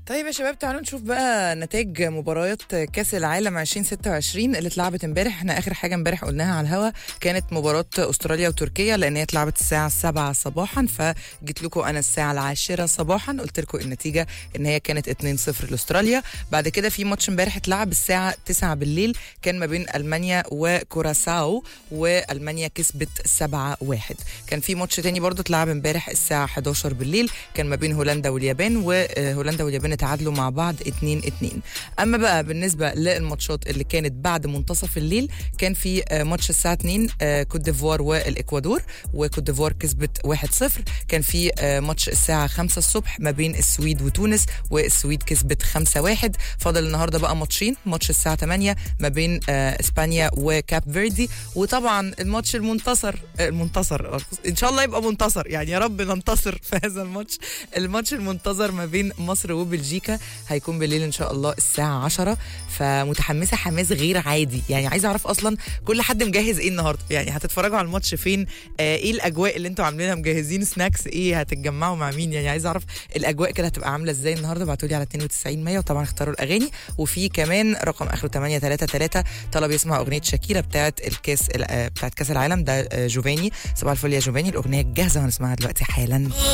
طيب يا شباب تعالوا نشوف بقى نتائج مباريات كاس العالم 2026 اللي اتلعبت امبارح احنا اخر حاجه امبارح قلناها على الهوا كانت مباراه استراليا وتركيا لان هي اتلعبت الساعه 7 صباحا فجيت لكم انا الساعه العاشرة صباحا قلت لكم النتيجه ان هي كانت 2-0 لاستراليا بعد كده في ماتش امبارح اتلعب الساعه 9 بالليل كان ما بين المانيا وكوراساو والمانيا كسبت 7-1 كان في ماتش تاني برضو اتلعب امبارح الساعه 11 بالليل كان ما بين هولندا واليابان وهولندا واليابان تعادلوا مع بعض 2 2 اما بقى بالنسبه للماتشات اللي كانت بعد منتصف الليل كان في آه، ماتش الساعه 2 آه، كوت ديفوار والاكوادور وكوت ديفوار كسبت 1-0 كان في آه، ماتش الساعه 5 الصبح ما بين السويد وتونس والسويد كسبت 5-1 فاضل النهارده بقى ماتشين ماتش الساعه 8 ما بين آه، اسبانيا وكاب فيردي وطبعا الماتش المنتصر آه، المنتصر ان شاء الله يبقى منتصر يعني يا رب ننتصر في هذا الماتش الماتش المنتظر ما بين مصر وبلجيكا هيكون بالليل ان شاء الله الساعه 10 فمتحمسه حماس غير عادي يعني عايزه اعرف اصلا كل حد مجهز ايه النهارده يعني هتتفرجوا على الماتش فين آه ايه الاجواء اللي انتوا عاملينها مجهزين سناكس ايه هتتجمعوا مع مين يعني عايزه اعرف الاجواء كده هتبقى عامله ازاي النهارده ابعتوا لي على 92 100 وطبعا اختاروا الاغاني وفي كمان رقم اخره 833 طلب يسمع اغنيه شاكيرا بتاعه الكاس ال- آه، بتاعه كاس العالم ده آه، جوفاني صباح الفل يا جوفاني الاغنيه جاهزه وهنسمعها دلوقتي حالا